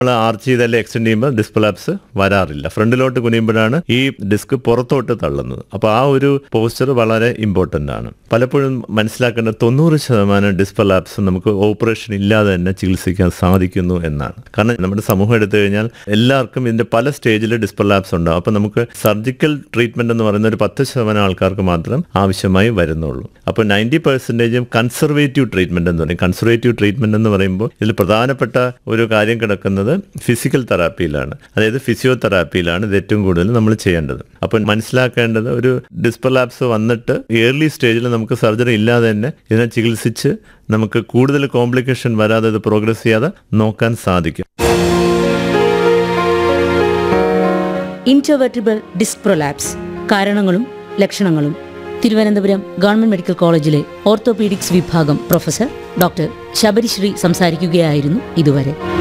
നമ്മൾ ആർച്ച് ചെയ്തല്ലേ എക്സ്റ്റെൻഡ് ചെയ്യുമ്പോൾ ഡിസ്ക് പ്രൊലാപ്സ് വരാറില്ല ഫ്രണ്ടിലോട്ട് കുനിയുമ്പോഴാണ് ഈ ഡിസ്ക് പുറത്തോട്ട് തള്ളുന്നത് അപ്പോൾ ആ ഒരു പോസ്ചർ വളരെ ഇമ്പോർട്ടൻ്റ് ആണ് പലപ്പോഴും മനസ്സിലാക്കേണ്ട തൊണ്ണൂറ് ശതമാനം ഡിസ്ക് പ്രൊലാപ്സ് നമുക്ക് ഓപ്പറേഷൻ ഇല്ലാതെ തന്നെ ചികിത്സിക്കാൻ സാധിക്കുന്നു എന്നാണ് കാരണം നമ്മുടെ സമൂഹം എടുത്തു കഴിഞ്ഞാൽ എല്ലാവർക്കും ഇതിന്റെ പല സ്റ്റേജിൽ ഡിസ്ക് പ്രൊലാപ്സ് ഉണ്ടാവും അപ്പോൾ നമുക്ക് സർജിക്കൽ ട്രീറ്റ്മെന്റ് എന്ന് പറയുന്ന ഒരു പത്ത് ശതമാനം ആൾക്കാർക്ക് മാത്രം ആവശ്യമായി വരുന്നുള്ളൂ അപ്പോൾ നയൻറ്റി പെർസെൻറ്റേജും കൺസർവേറ്റീവ് ട്രീറ്റ്മെന്റ് എന്ന് പറയും കൺസർവേറ്റീവ് ട്രീറ്റ്മെന്റ് എന്ന് പറയുമ്പോൾ ഇതിൽ പ്രധാനപ്പെട്ട ഒരു കാര്യം കിടക്കുന്നത് ഫിസിക്കൽ തെറാപ്പിയിലാണ് അതായത് ഫിസിയോതെറാപ്പിയിലാണ് ഇത് ഏറ്റവും കൂടുതൽ നമ്മൾ ചെയ്യേണ്ടത് അപ്പോൾ മനസ്സിലാക്കേണ്ടത് ഒരു ഡിസ്പലാപ്സ് വന്നിട്ട് ഏർലി സ്റ്റേജിൽ നമുക്ക് സർജറി ഇല്ലാതെ തന്നെ ഇതിനെ ചികിത്സിച്ച് നമുക്ക് കൂടുതൽ കോംപ്ലിക്കേഷൻ വരാതെ ഇത് പ്രോഗ്രസ് ചെയ്യാതെ നോക്കാൻ സാധിക്കും ഇൻട്രോവെർട്ടിബിൾ ഡിസ്ക് പ്രൊലാപ്സ് കാരണങ്ങളും ലക്ഷണങ്ങളും തിരുവനന്തപുരം ഗവൺമെന്റ് മെഡിക്കൽ കോളേജിലെ ഓർത്തോപീഡിക്സ് വിഭാഗം പ്രൊഫസർ ഡോക്ടർ ശബരിശ്രീ സംസാരിക്കുകയായിരുന്നു ഇതുവരെ